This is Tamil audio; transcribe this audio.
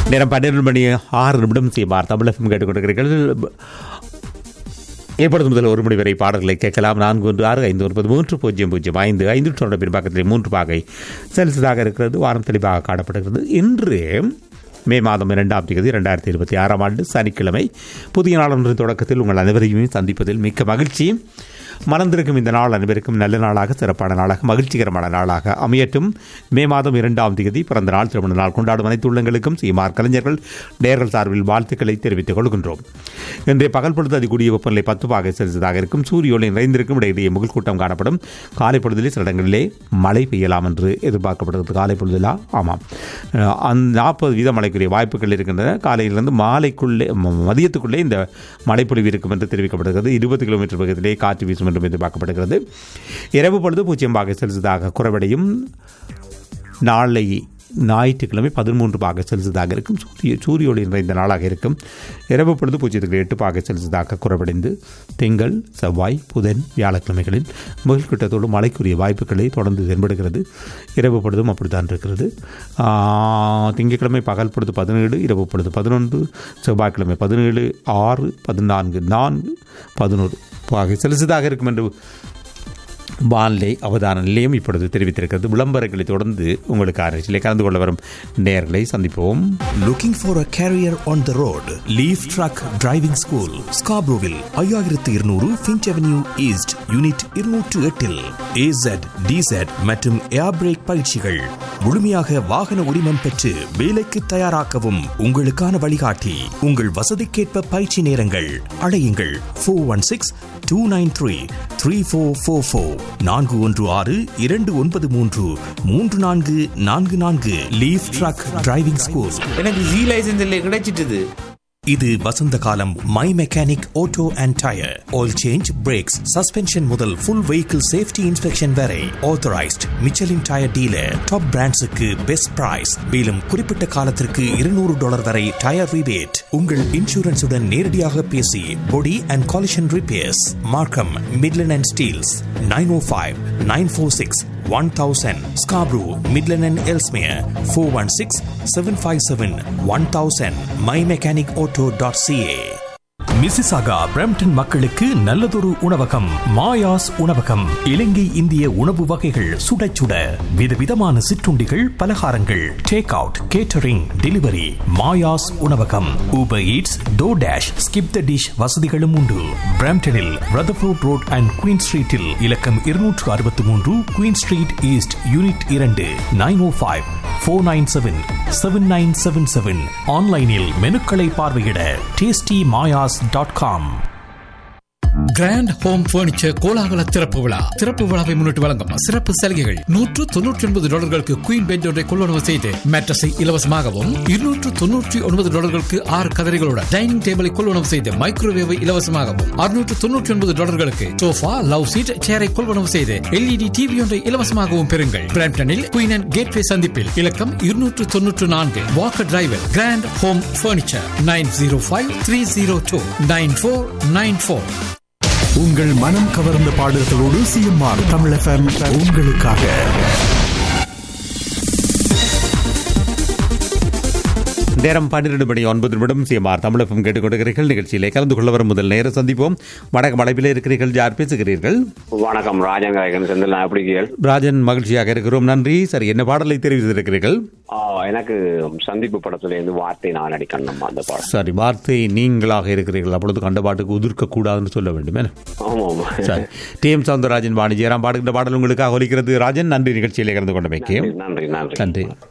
நேரம் பன்னிரண்டு மணி ஆறு நிமிடம் செய்வார் தமிழ் எஃப்எம் கேட்டுக்கொண்டிருக்கிறீர்கள் ஏற்படுத்தும் முதல் ஒரு மணி வரை பாடல்களை கேட்கலாம் நான்கு ஒன்று ஆறு ஐந்து ஒன்பது மூன்று பூஜ்ஜியம் பூஜ்ஜியம் ஐந்து ஐந்து தொடர் பின்பக்கத்தில் மூன்று பாகை செலுத்ததாக இருக்கிறது வாரம் தெளிவாக காணப்படுகிறது இன்று மே மாதம் இரண்டாம் தேதி இரண்டாயிரத்தி இருபத்தி ஆறாம் ஆண்டு சனிக்கிழமை புதிய நாளொன்றின் தொடக்கத்தில் உங்கள் அனைவரையுமே சந்திப்பதில் மிக்க மகிழ்ச்சி மறந்திருக்கும் இந்த நாள் அனைவருக்கும் நல்ல நாளாக சிறப்பான நாளாக மகிழ்ச்சிகரமான நாளாக அமையட்டும் மே மாதம் இரண்டாம் தேதி பிறந்த நாள் திருமண நாள் கொண்டாடும் அனைத்து உள்ளங்களுக்கும் சீமார் கலைஞர்கள் நேர்கள் சார்பில் வாழ்த்துக்களை தெரிவித்துக் கொள்கின்றோம் இன்றைய பகல் பொழுது அதிகூடிய வெப்பநிலை பத்து பாகை செல்சியஸாக இருக்கும் சூரிய ஒளி நிறைந்திருக்கும் இடையிடையே முகல் கூட்டம் காணப்படும் காலை பொழுதிலே சில இடங்களிலே மழை பெய்யலாம் என்று எதிர்பார்க்கப்படுகிறது காலை பொழுதிலா ஆமாம் அஹ் அந்த நாற்பது வீத மழைக்குரிய வாய்ப்புகள் இருக்கின்றன காலையிலிருந்து மாலைக்குள்ளே ம- மதியத்துக்குள்ளே இந்த மழைப்பொழிவு இருக்கும் என்று தெரிவிக்கப்படுகிறது இருபது கிலோமீட்டர் வேகத்திலே காற்று வீசும் என்றும் எதிர்பார்க்கப்படுகிறது இரவு பொழுது பூஜ்ஜியம் பாகை செல்சியஸாக குறைவடையும் நாளை ஞாயிற்றுக்கிழமை பதிமூன்று பாக செல்சியஸாக இருக்கும் சூரிய சூரிய ஒளி நிறைந்த நாளாக இருக்கும் இரவு பொழுது பூஜ்ஜியத்துக்கு எட்டு பாக செல்சியஸாக குறைவடைந்து திங்கள் செவ்வாய் புதன் வியாழக்கிழமைகளில் முகல் கிட்டத்தோடு மழைக்குரிய வாய்ப்புகளை தொடர்ந்து தென்படுகிறது இரவு பொழுதும் அப்படித்தான் இருக்கிறது ஆ, திங்கட்கிழமை பகல் பொழுது பதினேழு இரவு பொழுது பதினொன்று செவ்வாய்க்கிழமை பதினேழு ஆறு பதினான்கு நான்கு பதினோரு பாகை செல்சியஸாக இருக்கும் என்று வானிலை அவதான நிலையம் இப்பொழுது தெரிவித்திருக்கிறது விளம்பரங்களை தொடர்ந்து உங்களுக்கு ஆராய்ச்சியிலே கலந்து கொள்ள வரும் நேர்களை சந்திப்போம் Looking for a career on the road? Leaf Truck Driving School, Scarboroughville, ஐயாயிரத்து இருநூறு ஃபின்ச் அவென்யூ ஈஸ்ட் யூனிட் இருநூற்று எட்டில் ஏசட் டிசட் மற்றும் ஏர் பிரேக் பயிற்சிகள் முழுமையாக வாகன உரிமம் பெற்று வேலைக்கு தயாராக்கவும் உங்களுக்கான வழிகாட்டி உங்கள் வசதிக்கேற்ப பயிற்சி நேரங்கள் அழையுங்கள் four one six two nine three three four four four நான்கு ஒன்று ஆறு இரண்டு ஒன்பது மூன்று மூன்று நான்கு நான்கு நான்கு லீஃப் ட்ரக் டிரைவிங் ஸ்கூல் எனக்கு ஜி லைசன்ஸ் இல்லை கிடைச்சிட்டுது இது வசந்த காலம் my mechanic auto and tyre oil change brakes suspension முதல் ஃபுல் வெஹிக்கிள் சேஃப்டி இன்ஸ்பெக்ஷன் வரை authorised Michelin tyre dealer top பிராண்ட்ஸுக்கு பெஸ்ட் பிரைஸ் மேலும் குறிப்பிட்ட காலத்திற்கு இருநூறு டாலர் வரை டயர் ரிபேட் உங்கள் இன்சூரன்ஸுடன் நேரடியாக பேசி body and collision repairs Markham Midland and Steeles nine o five nine four six one thousand Scarborough Midland and Ellesmere four one six seven five seven one thousand my mechanic auto dot CA Mississauga Brampton மக்களுக்கு நல்லதொரு உணவகம் மாயாஸ் உணவகம் இலங்கை இந்திய உணவு வகைகள் சுட சுட விதவிதமான சிற்றுண்டிகள் பலகாரங்கள் takeout catering delivery Maya's உணவகம் Uber Eats DoorDash skip the dish வசதிகளும் உண்டு பிரம்டனில் ரதர்ஃபோர்ட் ரோட் அண்ட் குயின் ஸ்ட்ரீட்டில் இலக்கம் இருநூற்று அறுபத்தி மூன்று குயின் ஸ்ட்ரீட் ஈஸ்ட் யூனிட் இரண்டு nine o five four nine seven seven nine seven seven ஆன்லைனில் மெனுக்களை பார்வையிட tasty Maya's dot com grand home furniture கோலாகல திறப்பு விழா திறப்பு விழாவை முன்னிட்டு வழங்கும் சிறப்பு சலுகைகள் நூற்று தொன்னூற்றி ஒன்பது டாலர்களுக்கு குயின் பெட் ஒன்றை கொள்வனவு செய்து மேட்ரஸை இலவசமாகவும் இருநூற்று தொன்னூற்றி ஒன்பது டாலர்களுக்கு ஆறு கதரைகளுடன் டைனிங் டேபிளை கொள்வனவு செய்து மைக்ரோவேவை இலவசமாகவும் அறுநூற்று தொன்னூற்றி ஒன்பது டாலர்களுக்கு சோஃபா லவ் சீட் சேரை கொள்வனவு செய்து எல்இடி டிவி ஒன்றை இலவசமாகவும் பெறுங்கள் பிராம்டனில் குயின் அண்ட் கேட்வே சந்திப்பில் இலக்கம் இருநூற்று தொன்னூற்று நான்கு Walker drive grand home furniture nine zero five three zero two nine four nine four உங்கள் மனம் கவர்ந்த பாடல்களோடு சிஎம்ஆர் தமிழ் எஃப்எம் உங்களுக்காக நேரம் பன்னிரண்டு மணி ஒன்பது நிமிடம் சிஎம்ஆர் தமிழகம் கேட்டுக்கொண்டிருக்கிறீர்கள் நிகழ்ச்சியிலே கலந்து கொள்ள வரும் முதல் நேரம் சந்திப்போம் வடக்கு மலைப்பிலே இருக்கிறீர்கள் யார் பேசுகிறீர்கள் வணக்கம் ராஜன் காயகன் செந்தில் நான் எப்படி இருக்கீர்கள்? ராஜன் மகிழ்ச்சியாக இருக்கிறோம் நன்றி சரி என்ன பாடலை தெரிவித்திருக்கிறீர்கள் ஆ எனக்கு சந்திப்பு படத்துல இருந்து வார்த்தை நான் அடிக்கணும் அந்த பாடம் சரி வார்த்தை நீங்களாக இருக்கிறீர்கள் அப்பொழுது கண்ட பாட்டுக்கு உதிர்க்க கூடாதுன்னு சொல்ல வேண்டும் என்ன? ஆமா ஆமா சரி டி எம் சவுந்தரராஜன் வாணி ஜெயராம் பாடுகின்ற பாடல் உங்களுக்காக ஒலிக்கிறது ராஜன் நன்றி நிகழ்ச்சியிலே கலந்து கொண்டமைக்கு நன்றி நன்றி நன்றி